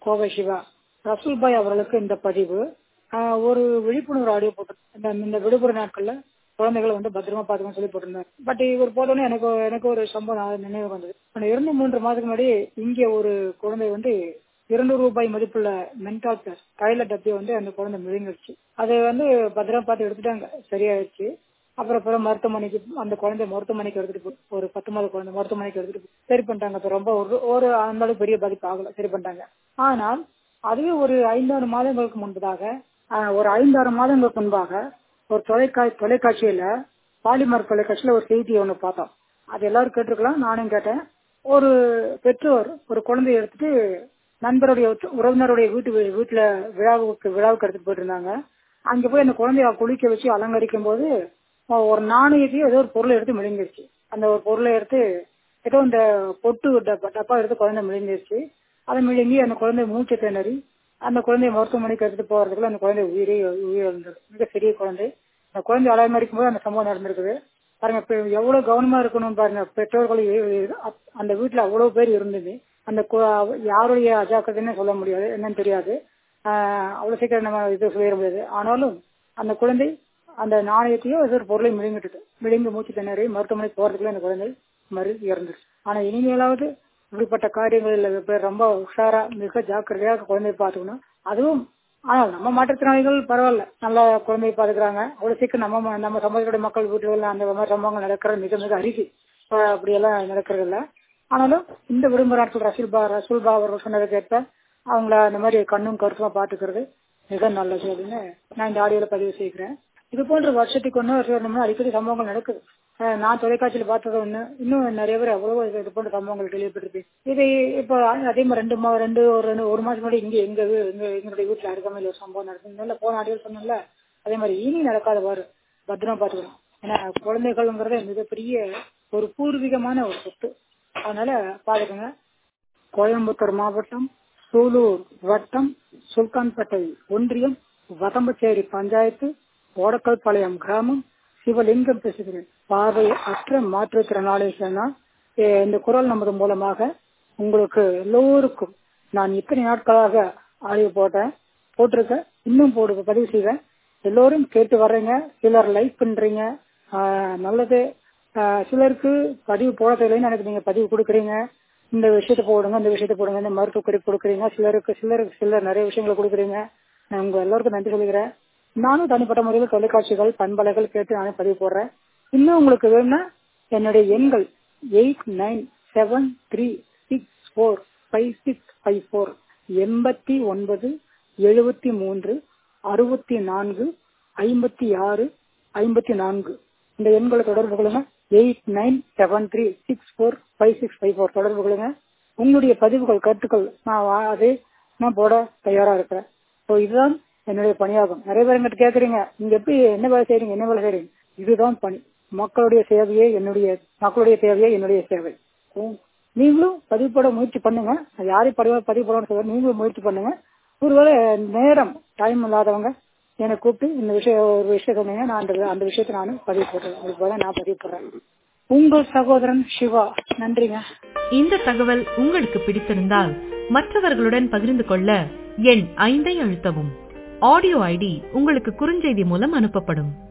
கோவை சிவா ரசூல் பாய் அவர்களுக்கு இந்த பதிவு ஆஹ் ஒரு விழிப்புணர்வு ஆடியோ போட்டு இந்த இந்த விடுமுறை நாட்கள்ல குழந்தைகளை வந்து பத்திரமா பாத்துக்கணும் சொல்லி போட்டிருந்தார் பட் இவர் போட்டோன்னே எனக்கு எனக்கு ஒரு சம்பவம் நினைவு வந்தது ஆனா இரண்டு மூன்று மாதத்துக்கு முன்னாடி இங்க ஒரு குழந்தை வந்து இருநூறு ரூபாய் மதிப்புள்ள மென்டால் பிளஸ் கையில டப்பி வந்து அந்த குழந்தை விழுங்கிடுச்சு அதை வந்து பத்திரமா பார்த்து எடுத்துட்டாங்க சரியாயிடுச்சு அப்புறம் அப்புறம் மருத்துவமனைக்கு அந்த குழந்தை மருத்துவமனைக்கு எடுத்துட்டு போய் ஒரு பத்து மாத குழந்தை மருத்துவமனைக்கு எடுத்துட்டு போய் சரி பண்ணிட்டாங்க இப்ப ரொம்ப ஒரு ஒரு அந்த அளவுக்கு பெரிய பாதிப்பு ஆகல சரி பண்ணிட்டாங்க ஆனால் அதுவே ஒரு ஐந்தாறு மாதங்களுக்கு முன்பதாக ஆஹ், ஒரு ஐந்தாறு மாதங்களுக்கு முன்பாக ஒரு தொலைக்கா தொலைக்காட்சியில பாலிமர் தொலைக்காட்சியில ஒரு செய்தி ஒண்ணு பார்த்தோம் அது எல்லாரும் கேட்டிருக்கலாம் நானும் கேட்டேன் ஒரு பெற்றோர் ஒரு குழந்தைய எடுத்துட்டு நண்பருடைய உறவினருடைய வீட்டு வீட்டுல விழாவுக்கு விழாவுக்கு எடுத்துட்டு போயிட்டு இருந்தாங்க அங்க போய் அந்த குழந்தைய குளிக்க வச்சு அலங்கரிக்கும் போது அஹ், ஒரு நாணயத்தையும் ஏதோ ஒரு பொருளை எடுத்து மிழுங்கிருச்சு அந்த ஒரு பொருளை எடுத்து ஏதோ இந்த பொட்டு டப்பா டப்பா எடுத்து குழந்தை மிழுங்கிருச்சு அதை மிழுங்கி அந்த குழந்தை மூச்சு திணறி அந்த குழந்தைய மருத்துவமனைக்கு எடுத்துட்டு போறதுக்குள்ள அந்த குழந்தை உயிரே உயிரிழந்தது மிக சிறிய குழந்தை அந்த குழந்தை அலங்கரிக்கும் போது அந்த சம்பவம் நடந்திருக்குது பாருங்க இப்ப எவ்வளவு கவனமா இருக்கணும் பாருங்க பெற்றோர்கள் எ- அப்- அந்த வீட்டுல அவ்வளவு பேர் இருந்தது அந்த கு- யாருடைய அஜாக்கிரதைன்னு சொல்ல முடியாது என்னன்னு தெரியாது ஆஹ் அவ்வளவு சீக்கிரம் நம்ம இது சொல்லிட முடியாது ஆனாலும் அந்த குழந்தை அந்த நாணயத்தையோ ஏதோ ஒரு பொருளை மிழுங்கிட்டு மிழுங்கி மூச்சு திணறி மருத்துவமனைக்கு போறதுக்குள்ள அந்த குழந்தை மறு இறந்துருச்சு ஆனா இனிமேலாவது இப்படிப்பட்ட காரியங்களில் இப்ப ரொம்ப உஷாரா மிக ஜாக்கிரதையாக குழந்தையை பார்த்துக்கணும் அதுவும் ஆனால் நம்ம மாற்றுத்திறனாளிகள் பரவாயில்ல நல்லா குழந்தையை பாத்துக்கிறாங்க அவ்வளவு சீக்கிரம் நம்ம ம- நம்ம சமூகத்துடைய மக்கள் வீட்டுல அந்த மாதிரி சம்பவங்கள் நடக்கிறது மிக மிக அரிசி அஹ் அப்படியெல்லாம் நடக்கிறது இல்ல ஆனாலும் இந்த விடுமுறை நாட்கள் ரசூல்பா ரசூல்பா அவர்கள் சொன்னதை கேட்ப அவங்கள அந்த மாதிரி கண்ணும் கருத்துமா பாத்துக்கிறது மிக நல்லது அப்படின்னு நான் இந்த ஆடியோல பதிவு செய்கிறேன் இது போன்ற வருஷத்துக்கு ஒண்ணு வருஷம் ரெண்டு மூணு அடிக்கடி சம்பவங்கள் நடக்குது அஹ் நான் தொலைக்காட்சியில பார்த்தது ஒண்ணு இன்னும் நிறைய பேர் எவ்வளவோ இது இது போன்ற சம்பவங்கள் கேள்விப்பட்டிருக்கு இது இப்போ அதே மாதிரி ரெண்டு மா ரெண்டு ஒரு ரெண்டு ஒரு மாசம் முன்னாடி இங்க எங்க வீ- எங்க எங்களுடைய வீட்டுல அருகாமையில் ஒரு சம்பவம் நடக்குது நல்ல போன ஆடியோ சொன்னல அதே மாதிரி இனி நடக்காதவாறு பத்திரமா பாத்துக்கணும் ஏன்னா குழந்தைகள்ங்கிறதே மிகப்பெரிய ஒரு பூர்வீகமான ஒரு சொத்து அதனால பாத்துக்கோங்க கோயம்புத்தூர் மாவட்டம் சூலூர் வட்டம் சுல்தான்பேட்டை ஒன்றியம் வதம்பச்சேரி பஞ்சாயத்து ஓடக்கல் பாளையம் கிராமம் சிவலிங்கம் பேசுகிறேன் பார்வை அற்ற மாற்றுத்திறனாளிகள்னா eh, இந்த குரல் நமது மூலமாக உங்களுக்கு எல்லோருக்கும் நான் இத்தனை நாட்களாக ஆய்வு போட்டேன் போட்டிருக்கேன் இன்னும் போடு பதிவு செய்வேன் எல்லோரும் கேட்டு வர்றீங்க சிலர் லைக் பண்றீங்க ஆஹ் நல்லது ஆஹ் சிலருக்கு பதிவு போட தெரியலன்னு எனக்கு நீங்க பதிவு கொடுக்குறீங்க இந்த விஷயத்த போடுங்க இந்த விஷயத்த போடுங்க இந்த மருத்துவ குறிப்பு கொடுக்குறீங்க சிலருக்கு சிலருக்கு சிலர் நிறைய விஷயங்களை கொடுக்குறீங்க நான் உங்க எல்லாருக்கும் நன்றி சொல்லிக்கிறேன் நானும் தனிப்பட்ட முறையில் தொலைக்காட்சிகள் பண்பலைகள் கேட்டு நானே பதிவு போடுறேன் இன்னும் உங்களுக்கு வேணும்னா என்னுடைய எண்கள் eight nine seven three six four five six five four எண்பத்தி ஒன்பது எழுபத்தி மூன்று அறுபத்தி நான்கு ஐம்பத்தி ஆறு ஐம்பத்தி நான்கு இந்த எண்களை தொடர்பு கொள்ளுங்க eight nine seven three six four five six five four தொடர்பு கொள்ளுங்க உங்களுடைய பதிவுகள் கருத்துக்கள் நான் வா- அது நான் போட தயாரா இருக்கிறேன் ஸோ இதுதான் என்னுடைய பணியாகும் நிறைய பேர் எங்கிட்ட கேக்குறீங்க நீங்க எப்படி என்ன வேலை செய்றீங்க என்ன வேலை செய்றீங்க இதுதான் பணி மக்களுடைய சேவையே என்னுடைய மக்களுடைய தேவையே என்னுடைய சேவை உம், நீங்களும் பதிவு போட முயற்சி பண்ணுங்க அது யாரையும் பதிவு பதிவு போடணும்னு சொல்ல நீங்களும் முயற்சி பண்ணுங்க ஒருவேளை நேரம் டைம் இல்லாதவங்க என்னை கூப்பிட்டு இந்த விஷயம் ஒரு விஷயம் சொன்னீங்க நான் அந்த அந்த விஷயத்தை நான் பதிவு போடுறேன் உங்களுக்கு பதிலா நான் பதிவு போடுறேன் உங்கள் சகோதரன் சிவா நன்றிங்க இந்த தகவல் உங்களுக்கு பிடித்திருந்தால் மற்றவர்களுடன் பகிர்ந்து கொள்ள எண் ஐந்தை அழுத்தவும் ஆடியோ ஐடி உங்களுக்கு குறுஞ்செய்தி மூலம் அனுப்பப்படும்